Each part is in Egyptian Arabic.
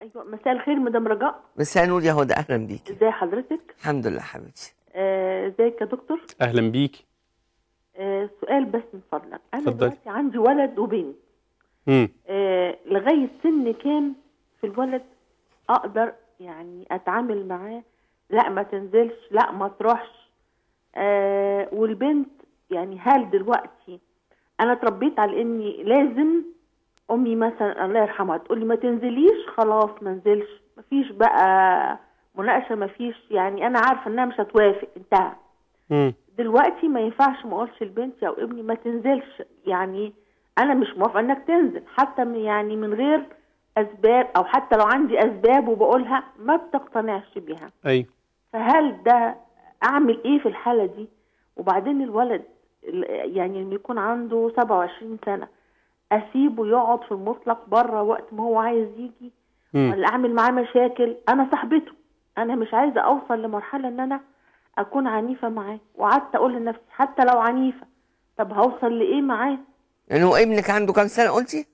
ايوه مساء الخير مدام رجاء مساء النور يا هدى اهلا بيك ازي حضرتك الحمد لله حبيبتي آه، ازيك يا دكتور اهلا بيكي آه، سؤال بس من فضلك انا اتفضلي. دلوقتي عندي ولد وبنت امم آه، لغايه سن كام في الولد اقدر يعني اتعامل معاه لا ما تنزلش لا ما تروحش آه والبنت يعني هل دلوقتي انا اتربيت على اني لازم امي مثلا الله يرحمها تقول لي ما تنزليش خلاص ما انزلش مفيش بقى مناقشه مفيش يعني انا عارفه انها مش هتوافق انتهى امم دلوقتي ما ينفعش ما اقولش لبنتي او ابني ما تنزلش يعني انا مش موافقه انك تنزل حتى من- يعني من غير اسباب او حتى لو عندي اسباب وبقولها ما بتقتنعش بيها ايوه فهل ده اعمل ايه في الحاله دي وبعدين الولد ال- يعني لما يكون عنده 27 سنه اسيبه يقعد في المطلق بره وقت ما هو عايز يجي امم ولا اعمل معاه مشاكل انا صاحبته انا مش عايزه اوصل لمرحله ان انا اكون عنيفه معاه وقعدت اقول لنفسي حتى لو عنيفه طب هوصل لايه معاه يعني هو ابنك عنده كام سنه قلتي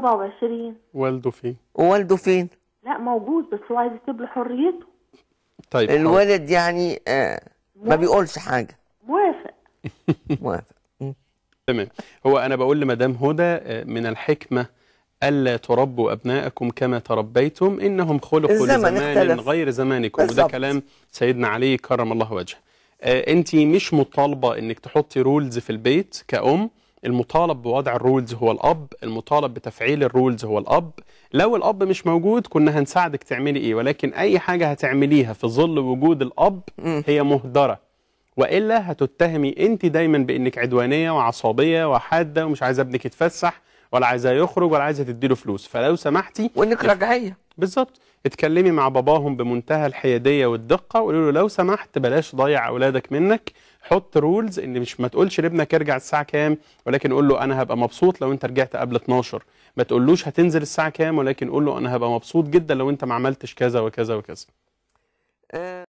27 والده فين ووالده فين لا موجود بس هو عايز يسيب له حريته طيب حاضر. الولد يعني آه ما موافق. بيقولش حاجه موافق موافق مم. تمام هو انا بقول لمدام هدى آه، من الحكمه الا تربوا ابناءكم كما تربيتم انهم خلقوا الزمن لزمان اختلف. غير زمانكم وده بالظبط. كلام سيدنا علي كرم الله وجهه انت مش مطالبه انك تحطي رولز في البيت كأم المطالب بوضع الرولز هو الاب المطالب بتفعيل الرولز هو الاب لو الاب مش موجود كنا هنساعدك تعملي ايه ولكن اي حاجه هتعمليها في ظل وجود الاب مم. هي مهدره والا هتتهمي انت دايما بانك عدوانيه وعصبيه وحاده ومش عايزه ابنك يتفسح ولا عايزاه يخرج ولا عايزه تديله فلوس فلو سمحتي وانك رجعيه بالظبط اتكلمي مع باباهم بمنتهى الحياديه والدقه وقولي له لو سمحت بلاش ضيع اولادك منك حط رولز ان مش ما تقولش لابنك ارجع الساعه كام ولكن قول له انا هبقى مبسوط لو انت رجعت قبل 12 ما تقولوش هتنزل الساعه كام ولكن قول له انا هبقى مبسوط جدا لو انت ما عملتش كذا وكذا وكذا آه